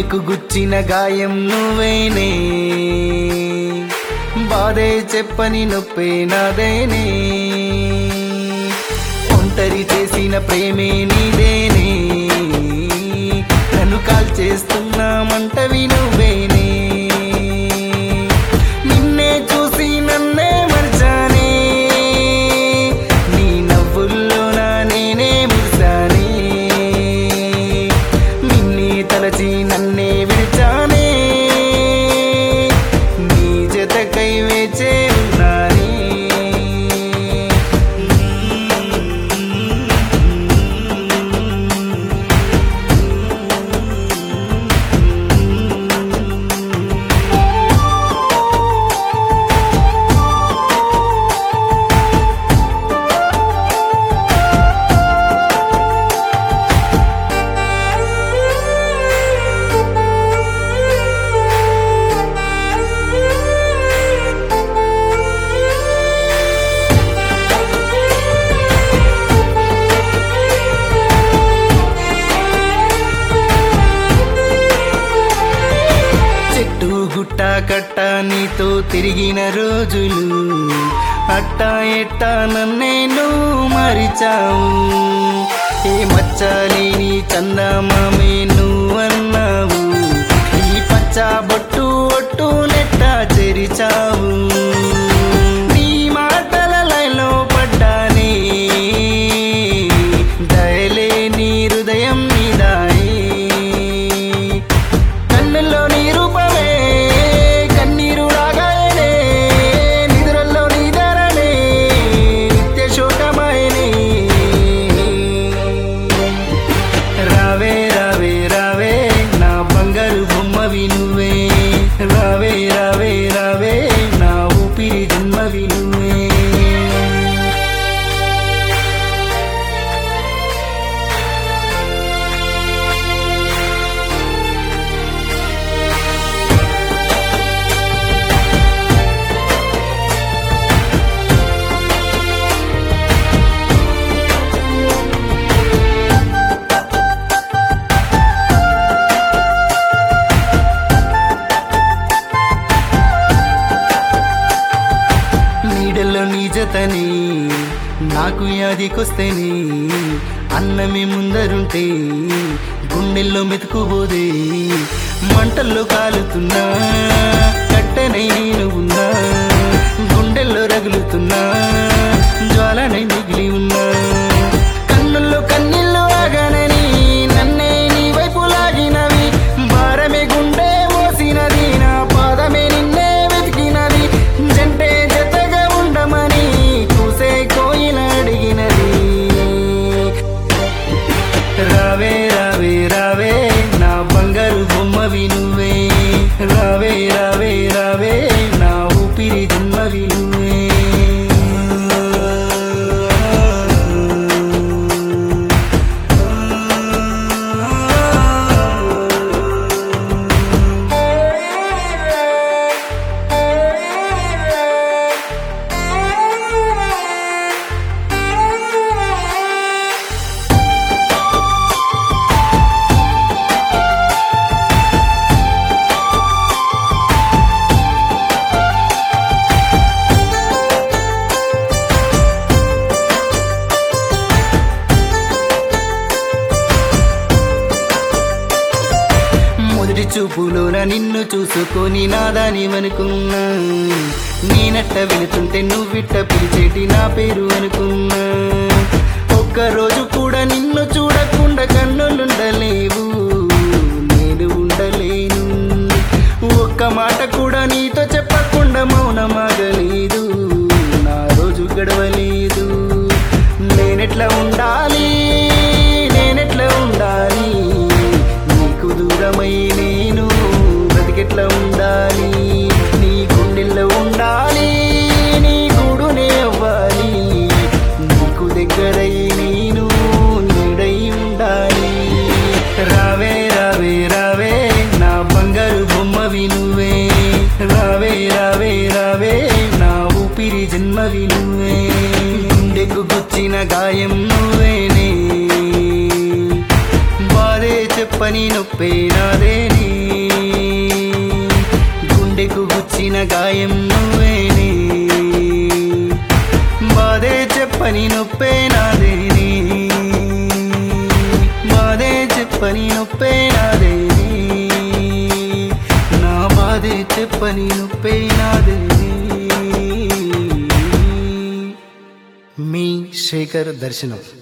గుండెకు గుచ్చిన గాయం నువ్వేనే బాధే చెప్పని నొప్పే నాదేనే ఒంటరి చేసిన ప్రేమే నీదేనే నన్ను కాల్ చేస్తున్నా మంటవి నువ్వేనే నిన్నే చూసి నన్నే మర్చానే నీ నవ్వుల్లో నా నేనే మురిసానే నిన్నే తలచి నన్నే విడిచానే నీ జతకై వేచే ఉన్నానే చెట్టు గుట్ట కట్ట నీతో తిరిగిన రోజులు అట్ట ఎట్ట నన్నే నువ్వు మరిచావు ఏ మచ్చలేని చందమామే నువ్వు అన్నావు ఈ పచ్చ బొట్టు ఒట్టు నెట్ట చెరిచావు నీ మాటల లైలో పడ్డానే దయలే నీ హృదయం నీదాయే కన్నుల్లో నీ రూపమే కన్నీరు రాగానే నిద్రల్లో నీ ధరనే నిత్య శోకమైనే రావే రావే రావే నా బంగారు బొమ్మవి నువ్వే రావే రావే రావే నా ఊపిరి జన్మవి నువ్వే నీడల్లో నీ జతని నాకు యాదికొస్తేని అన్నమే ముందరుంటే గుండెల్లో మెతుకుబోదే మంటల్లో కాలుతున్నా కట్టెనై నేను ఉన్నా గుండెల్లో రగులుతున్నా జ్వాలనై మిగిలి ఉన్నా కన్నుల్లో కన్నీళ్ళు ఆగనని నన్నే నీ వైపు లాగినవి భారమే గుండె మోసినది నా పాదమే నిన్నే వెతికినది జంటే జతగా ఉండమని కూసే కోయిల అడిగినది రావే రావే రావే నా బంగారు బొమ్మవి నువ్వే రావే రావే రావే నా ఊపిరి జన్మవి నువ్వే మొదటి చూపులోన నిన్ను చూసుకొని నాదాని అనుకున్నా నేనట్ట వెళుతుంటే నువ్విట్ట పిలిచేటి నా పేరు అనుకున్నా ఒక్క రోజు కూడా నిన్ను చూడకుండా కన్నులుండలేవు నేను ఉండలేను ఒక్క మాట కూడా నీతో చెప్పకుండా మౌనమాగలేదు నా రోజు గడవలేదు నేనెట్లా ఉండాలి నేనెట్లా ఉండాలి నీకు దూరమై నేను బ్రతికెట్లా ఉండాలి నీ గుండెల్లో ఉండాలి నీ గూడునే అవ్వాలి నీకు దగ్గరై నేను నీడై ఉండాలి రావే రావే రావే నా బంగారు బొమ్మవి నువ్వే రావే రావే రావే నా ఊపిరి జన్మవి నువ్వే గుండెకు గుచ్చిన గాయం నువ్వేనే బాధే చెప్పని నొప్పే నాదేనే గుండెకు గుచ్చిన గాయం నువ్వేనే బాధే చెప్పని నొప్పే నాదేనే బాధే చెప్పని నొప్పే నాదేనే నా బాధే చెప్పని నొప్పే నాదేనే మీ శేఖర్ దర్శనం